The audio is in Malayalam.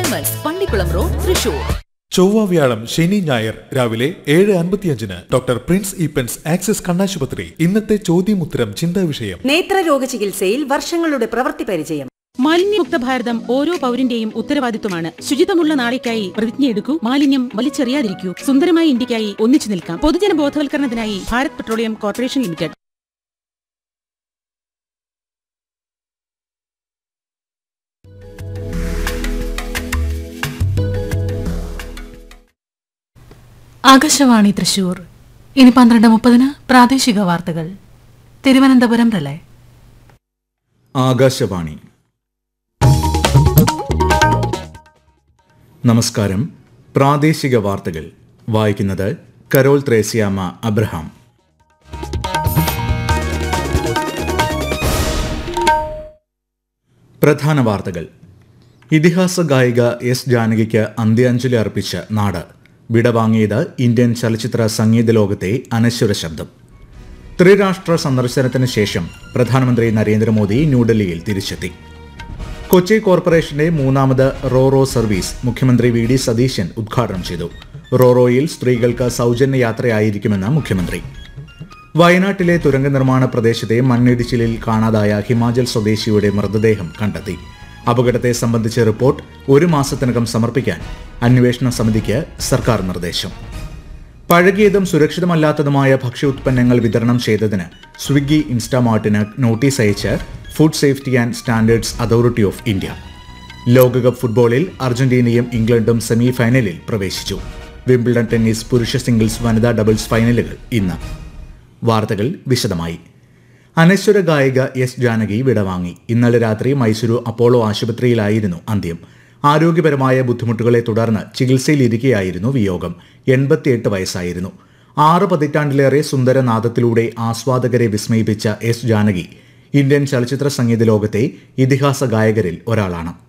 ഡയമണ്ട്സ് പള്ളിക്കുളം റോഡ് തൃശൂർ ചൊവ്വ വ്യാഴം ശനി ഞായർ രാവിലെ ഏഴ് അൻപത്തിയഞ്ചിന് ഡോക്ടർ പ്രിൻസ് ഈപ്പൻസ് ആക്സിസ് കണ്ണാശുപത്രി ഇന്നത്തെ ചോദ്യമുത്തരം ചിന്താ വിഷയം നേത്രരോഗ ചികിത്സയിൽ വർഷങ്ങളുടെ പ്രവൃത്തി പരിചയം മാലിന്യമുക്ത ഭാരതം ഓരോ പൗരന്റെയും ഉത്തരവാദിത്വമാണ് ശുചിത്വമുള്ള നാളേക്കായി പ്രതിജ്ഞയെടുക്കൂ മാലിന്യം വലിച്ചെറിയാതിരിക്കൂ സുന്ദരമായ ഇന്ത്യക്കായി ഒന്നിച്ചു നിൽക്കാം പൊതുജന ബോധവൽക്കരണത്തിനായി Bharat petroleum corporation limited Akashvani Thrissur ഇനി പന്ത്രണ്ട് മുപ്പതിന് പ്രാദേശിക വാർത്തകൾ തിരുവനന്തപുരം പ്രളയ ആകാശവാണി നമസ്കാരം പ്രാദേശിക വാർത്തകൾ വായിക്കുന്നത് കരോൾ ത്രേസ്യാമ അബ്രഹാം പ്രധാന വാർത്തകൾ ഇതിഹാസ ഗായിക എസ് ജാനകിക്ക് അന്ത്യാഞ്ജലി അർപ്പിച്ച് നാട് വിടവാങ്ങിയത് ഇന്ത്യൻ ചലച്ചിത്ര സംഗീത ലോകത്തെ അനശ്വര ശബ്ദം ത്രിരാഷ്ട്ര സന്ദർശനത്തിന് ശേഷം പ്രധാനമന്ത്രി നരേന്ദ്രമോദി ന്യൂഡൽഹിയിൽ തിരിച്ചെത്തി കൊച്ചി കോർപ്പറേഷന്റെ മൂന്നാമത് റോറോ സർവീസ് മുഖ്യമന്ത്രി വി ഡി സതീശൻ ഉദ്ഘാടനം ചെയ്തു റോറോയിൽ സ്ത്രീകൾക്ക് സൗജന്യ യാത്രയായിരിക്കുമെന്ന് മുഖ്യമന്ത്രി വയനാട്ടിലെ തുരങ്ക നിർമ്മാണ പ്രദേശത്തെ മണ്ണിടിച്ചിലിൽ കാണാതായ ഹിമാചൽ സ്വദേശിയുടെ മൃതദേഹം കണ്ടെത്തി അപകടത്തെ സംബന്ധിച്ച റിപ്പോർട്ട് ഒരു മാസത്തിനകം സമർപ്പിക്കാൻ അന്വേഷണ സമിതിക്ക് സർക്കാർ നിർദ്ദേശം പഴകിയതും സുരക്ഷിതമല്ലാത്തതുമായ ഭക്ഷ്യ ഉത്പന്നങ്ങൾ വിതരണം ചെയ്തതിന് സ്വിഗ്ഗി ഇൻസ്റ്റാമാർട്ടിന് നോട്ടീസ് അയച്ച് food safety and standards authority of India ലോകകപ്പ് ഫുട്ബോളിൽ അർജന്റീനയും ഇംഗ്ലണ്ടും സെമി ഫൈനലിൽ പ്രവേശിച്ചു വിംബിൾഡൺ ടെന്നീസ് പുരുഷ സിംഗിൾസ് വനിതാ ഡബിൾസ് ഫൈനലുകൾ ഇന്ന് വാർത്തകൾ വിശദമായി അനശ്വര ഗായിക എസ് ജാനകി വിടവാങ്ങി ഇന്നലെ രാത്രി മൈസൂരു അപ്പോളോ ആശുപത്രിയിലായിരുന്നു അന്ത്യം ആരോഗ്യപരമായ ബുദ്ധിമുട്ടുകളെ തുടർന്ന് ചികിത്സയിലിരിക്കെയായിരുന്നു വിയോഗം എൺപത്തിയെട്ട് വയസ്സായിരുന്നു ആറ് പതിറ്റാണ്ടിലേറെ സുന്ദരനാദത്തിലൂടെ ആസ്വാദകരെ വിസ്മയിപ്പിച്ച എസ് ജാനകി ഇന്ത്യൻ ചലച്ചിത്ര സംഗീത ലോകത്തെ ഇതിഹാസ ഗായകരിൽ ഒരാളാണ്